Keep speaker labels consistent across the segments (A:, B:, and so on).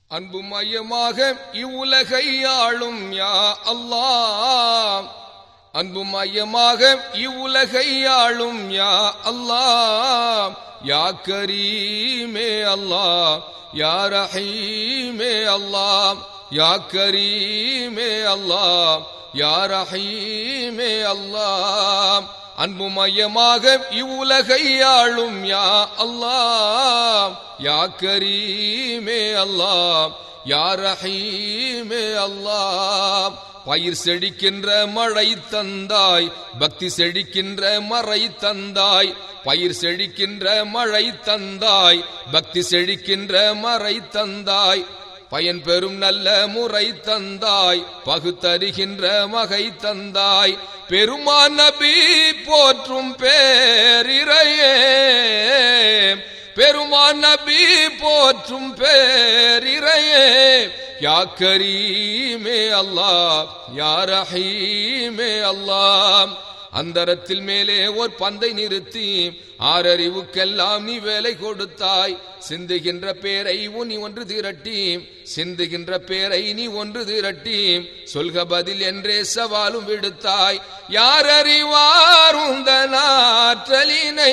A: அன்பு மையமாக இவ்வுலகை ஆளும் யா அல்லாஹ் அன்பு மையமாக இவ்வுலகை ஆளும் யா அல்லாஹ் யா கரீமே அல்லாஹ் யா ரஹீமே அல்லாஹ் யா கரீமே அல்லாஹ் யா ரஹீமே அல்லாஹ் அன்பு மையமாக இவ்வுலகை ஆளும் யா அல்லாஹ் யா கரீமே அல்லாஹ் யா ரஹீமே அல்லாஹ் பயிர் செழிக்கின்ற மழை தந்தாய் பக்தி செழிக்கின்ற மறை தந்தாய் பயிர் செழிக்கின்ற மழை தந்தாய் பக்தி செழிக்கின்ற மறை தந்தாய் பயன் பெறும் நல்ல முறை தந்தாய் பகுத்தறிகின்ற மகை தந்தாய் பெருமான் நபி போற்றும் பேரிரையே பெருமான் நபி போற்றும் பேரிரையே யா கரீமே அல்லாஹ் யா ரஹீமே அல்லாஹ் அந்தரத்தில் மேலே ஓர் பந்தை நிறுத்தி ஆறறிவுக்கெல்லாம் நீ வேலை கொடுத்தாய் சிந்துகின்ற பேரை நீ ஒன்று திரட்டி சிந்துகின்ற பேரை நீ ஒன்று திரட்டி சொல்க பதில் என்றே சவாலும் விடுத்தாய் யார் அறிவார் உந்த நாற்றலினை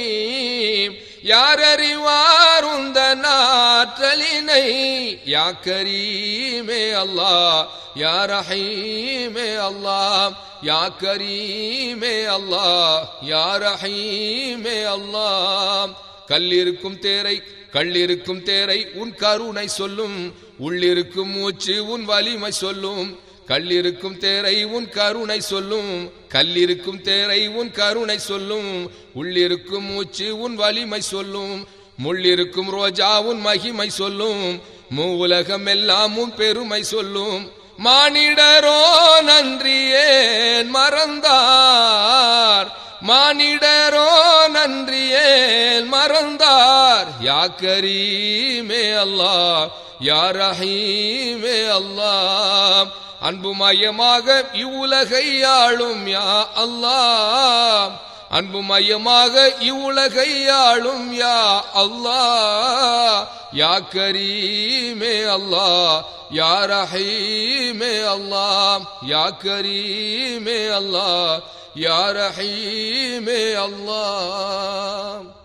A: யார் அறிவார் உந்த நாற்றலினை யா கரீமே அல்லாஹ் யா ரஹீமே அல்லாஹ் யா கரீமே அல்லாஹ் யா ரஹீமே அல்லாஹ் கல்லிருக்கும் தேரை கள்ளிருக்கும் தேரை உன் கருணை சொல்லும் உள்ளிருக்கும் மூச்சு உன் வலிமை சொல்லும் கல்லிருக்கும் தேரை உன் கருணை சொல்லும் கல்லிருக்கும் தேரை உன் கருணை சொல்லும் உள்ளிருக்கும் மூச்சு உன் வலிமை சொல்லும் முள்ளிருக்கும் ரோஜா உன் மகிமை சொல்லும் மூவுலகம் எல்லாம் உன் பெருமை சொல்லும் மானிடரோ நன்றியேன் மறந்தார் மானிடரோ நன்றியேன் மறந்தார் யா கரீமே அல்லாஹ் யா ரஹீமே அல்லாஹ் அன்பு மையமாக இவ்வுலகை ஆளும் யா அல்லாஹ் அன்பு மையமாக இவ்வுலகை ஆளும் யா அல்லாஹ் யா கரீமே அல்லாஹ் யா ரஹீமே அல்லாஹ் யா கரீமே அல்லாஹ் யா ரஹீமே அல்லாஹ்